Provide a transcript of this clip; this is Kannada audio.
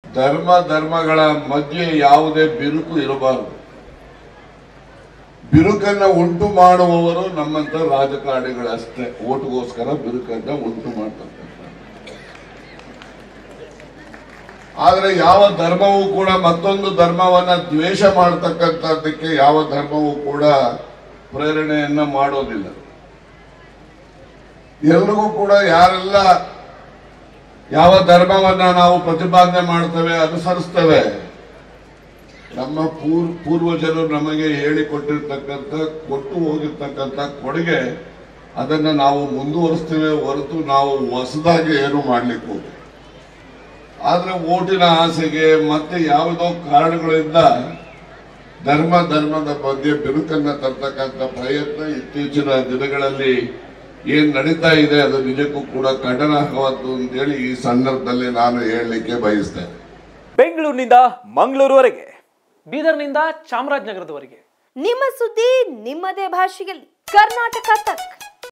ಧರ್ಮ ಧರ್ಮಗಳ ಮಧ್ಯೆ ಯಾವುದೇ ಬಿರುಕು ಇರಬಾರದು ಬಿರುಕನ್ನ ಉಂಟು ಮಾಡುವವರು ನಮ್ಮಂತ ರಾಜಕಾರಣಿಗಳಷ್ಟೇ ಓಟ್ಗೋಸ್ಕರ ಬಿರುಕನ್ನ ಉಂಟು ಮಾಡ್ತಕ್ಕಂಥ ಆದ್ರೆ ಯಾವ ಧರ್ಮವೂ ಕೂಡ ಮತ್ತೊಂದು ಧರ್ಮವನ್ನ ದ್ವೇಷ ಮಾಡತಕ್ಕಂಥದ್ದಕ್ಕೆ ಯಾವ ಧರ್ಮವೂ ಕೂಡ ಪ್ರೇರಣೆಯನ್ನ ಮಾಡೋದಿಲ್ಲ ಎಲ್ರಿಗೂ ಕೂಡ ಯಾರೆಲ್ಲ ಯಾವ ಧರ್ಮವನ್ನ ನಾವು ಪ್ರತಿಪಾದನೆ ಮಾಡ್ತೇವೆ ಅನುಸರಿಸ್ತೇವೆ ನಮ್ಮ ಪೂರ್ ಪೂರ್ವಜರು ನಮಗೆ ಹೇಳಿಕೊಟ್ಟಿರ್ತಕ್ಕಂಥ ಕೊಟ್ಟು ಹೋಗಿರ್ತಕ್ಕಂಥ ಕೊಡುಗೆ ಅದನ್ನ ನಾವು ಮುಂದುವರಿಸ್ತೇವೆ ಹೊರತು ನಾವು ಹೊಸದಾಗಿ ಏನು ಮಾಡ್ಲಿಕ್ಕೆ ಹೋಗಿ ಆದ್ರೆ ಓಟಿನ ಆಸೆಗೆ ಮತ್ತೆ ಯಾವುದೋ ಕಾರಣಗಳಿಂದ ಧರ್ಮ ಧರ್ಮದ ಬಗ್ಗೆ ಬಿರುಕನ್ನ ತರ್ತಕ್ಕಂಥ ಪ್ರಯತ್ನ ಇತ್ತೀಚಿನ ದಿನಗಳಲ್ಲಿ ಏನ್ ನಡೀತಾ ಇದೆ ಅದು ನಿಜಕ್ಕೂ ಕೂಡ ಖಂಡನಾರ್ಹವಾದ್ದು ಅಂತೇಳಿ ಈ ಸಂದರ್ಭದಲ್ಲಿ ನಾನು ಹೇಳಲಿಕ್ಕೆ ಬಯಸ್ತೇನೆ ಬೆಂಗಳೂರಿನಿಂದ ಮಂಗಳೂರುವರೆಗೆ ಬೀದರ್ನಿಂದ ಚಾಮರಾಜನಗರದವರೆಗೆ ನಿಮ್ಮ ಸುದ್ದಿ ನಿಮ್ಮದೇ ಭಾಷೆಯಲ್ಲಿ ಕರ್ನಾಟಕ ತಕ್